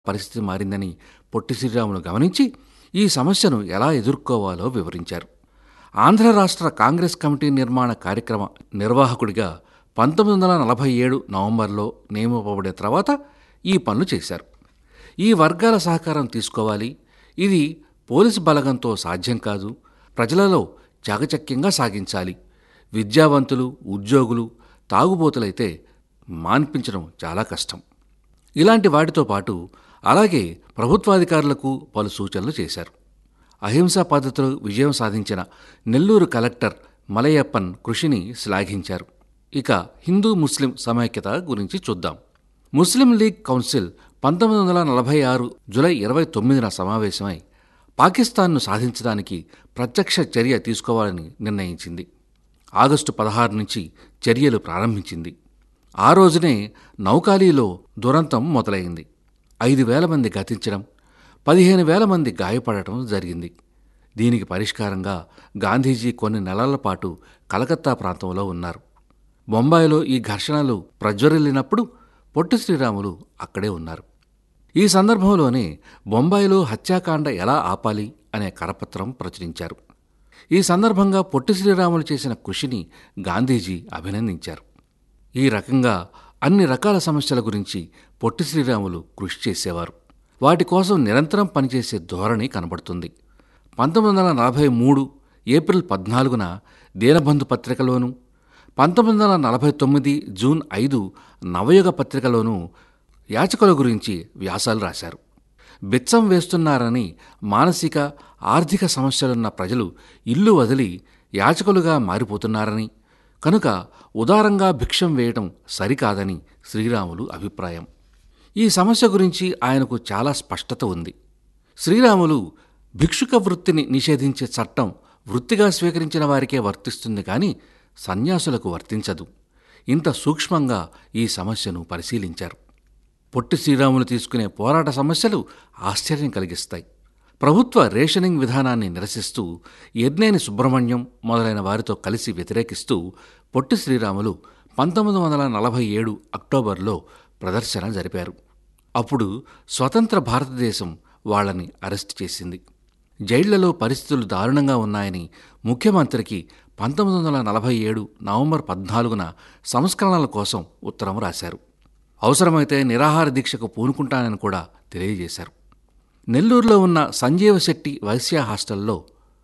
పరిస్థితి మారిందని పొట్టి శ్రీరాములు గమనించి ఈ సమస్యను ఎలా ఎదుర్కోవాలో వివరించారు ఆంధ్ర రాష్ట్ర కాంగ్రెస్ కమిటీ నిర్మాణ కార్యక్రమ నిర్వాహకుడిగా పంతొమ్మిది వందల నలభై ఏడు నవంబర్లో నియమింపబడిన తర్వాత ఈ పనులు చేశారు ఈ వర్గాల సహకారం తీసుకోవాలి ఇది పోలీసు బలగంతో సాధ్యం కాదు ప్రజలలో చాకచక్యంగా సాగించాలి విద్యావంతులు ఉద్యోగులు తాగుబోతులైతే మాన్పించడం చాలా కష్టం ఇలాంటి వాటితో పాటు అలాగే ప్రభుత్వాధికారులకు పలు సూచనలు చేశారు అహింసా పద్ధతులు విజయం సాధించిన నెల్లూరు కలెక్టర్ మలయప్పన్ కృషిని శ్లాఘించారు ఇక హిందూ ముస్లిం సమైక్యత గురించి చూద్దాం ముస్లిం లీగ్ కౌన్సిల్ పంతొమ్మిది వందల నలభై ఆరు జులై ఇరవై తొమ్మిదిన సమావేశమై పాకిస్తాన్ను సాధించడానికి ప్రత్యక్ష చర్య తీసుకోవాలని నిర్ణయించింది ఆగస్టు పదహారు నుంచి చర్యలు ప్రారంభించింది ఆ రోజునే నౌకాలీలో దురంతం మొదలైంది ఐదు వేల మంది గతించడం పదిహేను వేల మంది గాయపడటం జరిగింది దీనికి పరిష్కారంగా గాంధీజీ కొన్ని నెలల పాటు కలకత్తా ప్రాంతంలో ఉన్నారు బొంబాయిలో ఈ ఘర్షణలు ప్రజ్వరిల్లినప్పుడు పొట్టి శ్రీరాములు అక్కడే ఉన్నారు ఈ సందర్భంలోనే బొంబాయిలో హత్యాకాండ ఎలా ఆపాలి అనే కరపత్రం ప్రచురించారు ఈ సందర్భంగా పొట్టి శ్రీరాములు చేసిన కృషిని గాంధీజీ అభినందించారు ఈ రకంగా అన్ని రకాల సమస్యల గురించి పొట్టి శ్రీరాములు కృషి చేసేవారు వాటి కోసం నిరంతరం పనిచేసే ధోరణి కనబడుతుంది పంతొమ్మిది వందల నలభై మూడు ఏప్రిల్ పద్నాలుగున దీనబంధు పత్రికలోనూ పంతొమ్మిది వందల నలభై తొమ్మిది జూన్ ఐదు నవయుగ పత్రికలోనూ యాచకుల గురించి వ్యాసాలు రాశారు బిచ్చం వేస్తున్నారని మానసిక ఆర్థిక సమస్యలున్న ప్రజలు ఇల్లు వదిలి యాచకులుగా మారిపోతున్నారని కనుక ఉదారంగా భిక్షం వేయటం సరికాదని శ్రీరాములు అభిప్రాయం ఈ సమస్య గురించి ఆయనకు చాలా స్పష్టత ఉంది శ్రీరాములు భిక్షుక వృత్తిని నిషేధించే చట్టం వృత్తిగా స్వీకరించిన వారికే వర్తిస్తుంది కానీ సన్యాసులకు వర్తించదు ఇంత సూక్ష్మంగా ఈ సమస్యను పరిశీలించారు పొట్టి శ్రీరాములు తీసుకునే పోరాట సమస్యలు ఆశ్చర్యం కలిగిస్తాయి ప్రభుత్వ రేషనింగ్ విధానాన్ని నిరసిస్తూ ఎర్నేని సుబ్రహ్మణ్యం మొదలైన వారితో కలిసి వ్యతిరేకిస్తూ పొట్టి శ్రీరాములు పంతొమ్మిది వందల నలభై ఏడు అక్టోబర్లో ప్రదర్శన జరిపారు అప్పుడు స్వతంత్ర భారతదేశం వాళ్ళని అరెస్ట్ చేసింది జైళ్లలో పరిస్థితులు దారుణంగా ఉన్నాయని ముఖ్యమంత్రికి పంతొమ్మిది వందల నలభై ఏడు నవంబర్ పద్నాలుగున సంస్కరణల కోసం ఉత్తరం రాశారు అవసరమైతే నిరాహార దీక్షకు పూనుకుంటానని కూడా తెలియజేశారు నెల్లూరులో ఉన్న సంజీవ శెట్టి వైశ్య హాస్టల్లో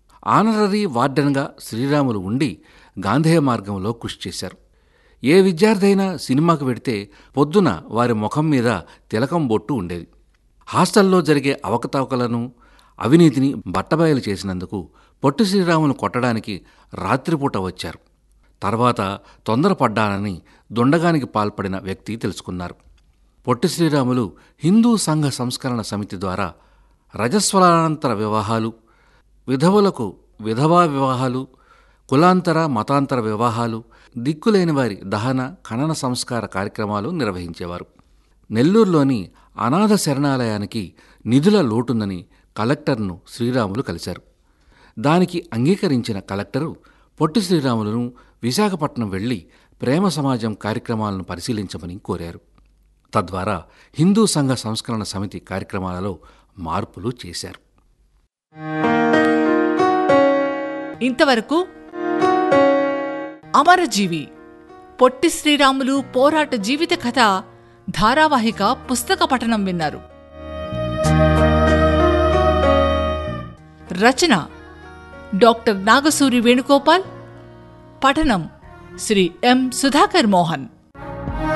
ఆనరరీ వార్డెన్గా శ్రీరాములు ఉండి గాంధేయ మార్గంలో కృషి చేశారు ఏ విద్యార్థి అయినా సినిమాకు వెడితే పొద్దున వారి ముఖం మీద తిలకం బొట్టు ఉండేది హాస్టల్లో జరిగే అవకతవకలను అవినీతిని బట్టబయలు చేసినందుకు పొట్టి శ్రీరాములు కొట్టడానికి రాత్రిపూట వచ్చారు తర్వాత తొందరపడ్డానని దొండగానికి పాల్పడిన వ్యక్తి తెలుసుకున్నారు పొట్టి శ్రీరాములు హిందూ సంఘ సంస్కరణ సమితి ద్వారా రజస్వలానంతర వివాహాలు విధవులకు విధవా వివాహాలు కులాంతర మతాంతర వివాహాలు దిక్కులేని వారి దహన ఖనన సంస్కార కార్యక్రమాలు నిర్వహించేవారు నెల్లూరులోని అనాథ శరణాలయానికి నిధుల లోటుందని కలెక్టర్ను శ్రీరాములు కలిశారు దానికి అంగీకరించిన కలెక్టరు పొట్టి శ్రీరాములను విశాఖపట్నం వెళ్లి ప్రేమ సమాజం కార్యక్రమాలను పరిశీలించమని కోరారు తద్వారా హిందూ సంఘ సంస్కరణ సమితి కార్యక్రమాలలో మార్పులు చేశారు ఇంతవరకు అమరజీవి పొట్టి శ్రీరాములు పోరాట జీవిత కథ ధారావాహిక పుస్తక పఠనం విన్నారు రచన డాక్టర్ నాగసూరి వేణుగోపాల్ పఠనం శ్రీ ఎం సుధాకర్ మోహన్